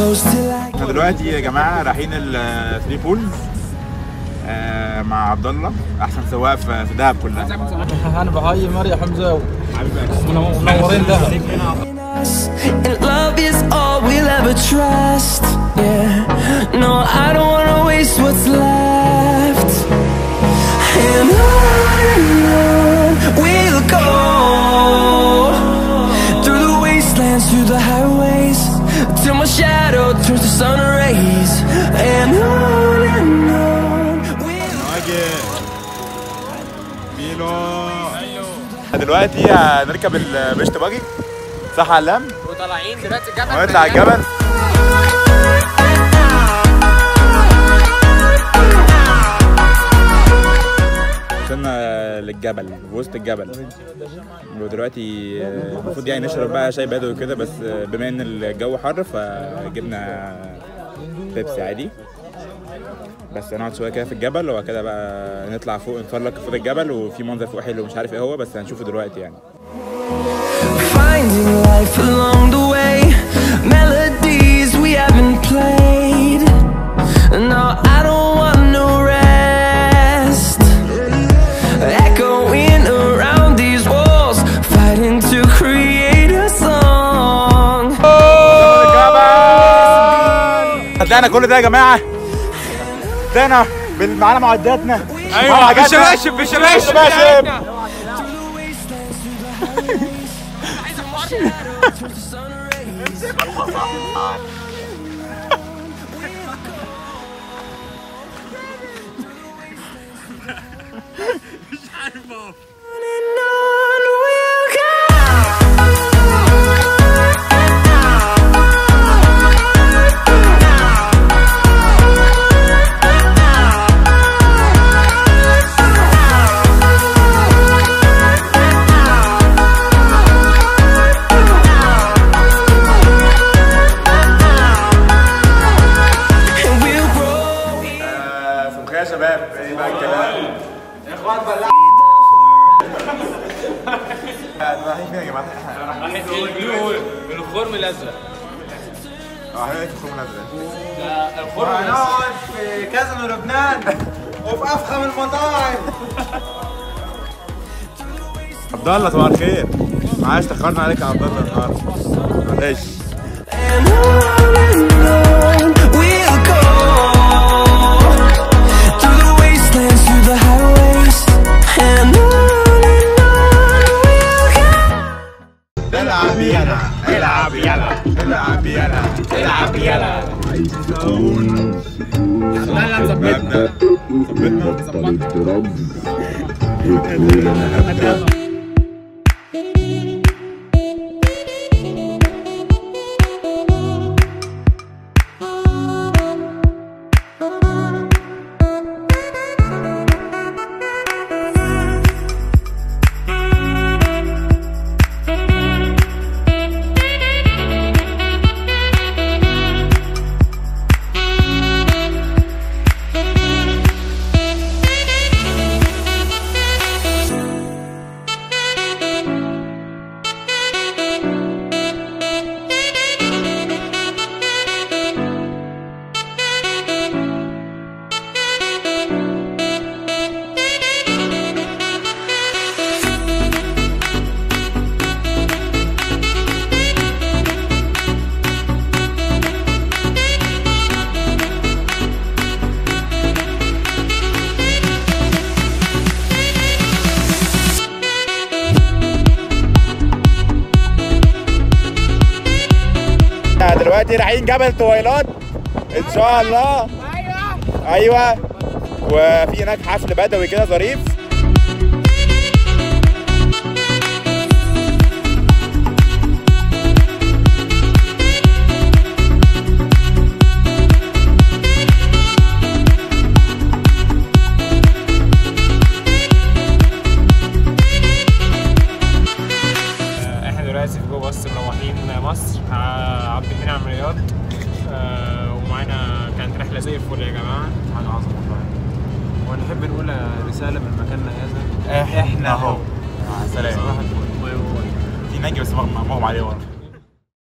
close till I احنا دلوقتي يا جماعه رايحين الثري بولز آه مع عبد الله احسن سواق في في دهب كلها انا بهاي مريم حمزه منورين دهب us, and love is all we'll ever trust. Yeah, no, I don't wanna waste what's left. And on and on we'll go through the wastelands, through the highways, till my shadow turns to sun rays. And on and on we'll ميلو دلوقتي هنركب البيشت باجي صح يا علام وطالعين دلوقتي الجبل ونطلع الجبل وصلنا للجبل في وسط الجبل ودلوقتي آه، المفروض يعني نشرب بقى شاي بدوي وكده بس آه، بما ان الجو حر فجبنا بيبسي عادي بس هنقعد شويه كده في الجبل وبعد كده بقى نطلع فوق نتفرج فوق الجبل وفي منظر فوق حلو مش عارف ايه هو بس هنشوفه دلوقتي يعني Finding life along the way, melodies we haven't played. No, I don't want no rest. Echoing around these walls, fighting to create a song. طلعنا كل ده يا جماعه طلعنا بال- معانا معداتنا ايوه بالشباشب بالشباشب And on we'll And we'll grow صبحيه يا شباب ايه بقى الكلام يا اخوان بلع رايحين فين يا جماعه؟ الخرم الازرق رايحين في الخوم الازرق الخرم الازرق هنقعد في كازينو لبنان وفي افخم المطاعم عبد الله صباح الخير معلش تاخرنا عليك يا عبد الله النهارده معلش And on and on we'll go Through the wastelands, through the highways And on and on we'll go العب يلا العب يلا العب يلا العب يلا لا لا ظبطنا ظبطنا دلوقتي رايحين جبل طويلات ان شاء الله ايوه ايوه وفي هناك حفل بدوي كده ظريف احنا دلوقتي في جوه باص مروحين مصر ع- عبد المنعم رياض آه، ومعانا كانت رحله زي الفل يا جماعه حاجه عظمه والله ونحب نقول رساله من مكاننا هذا احنا اهو سلام صباح الفل باي باي في نجي بس مغمى مغمى عليه ورا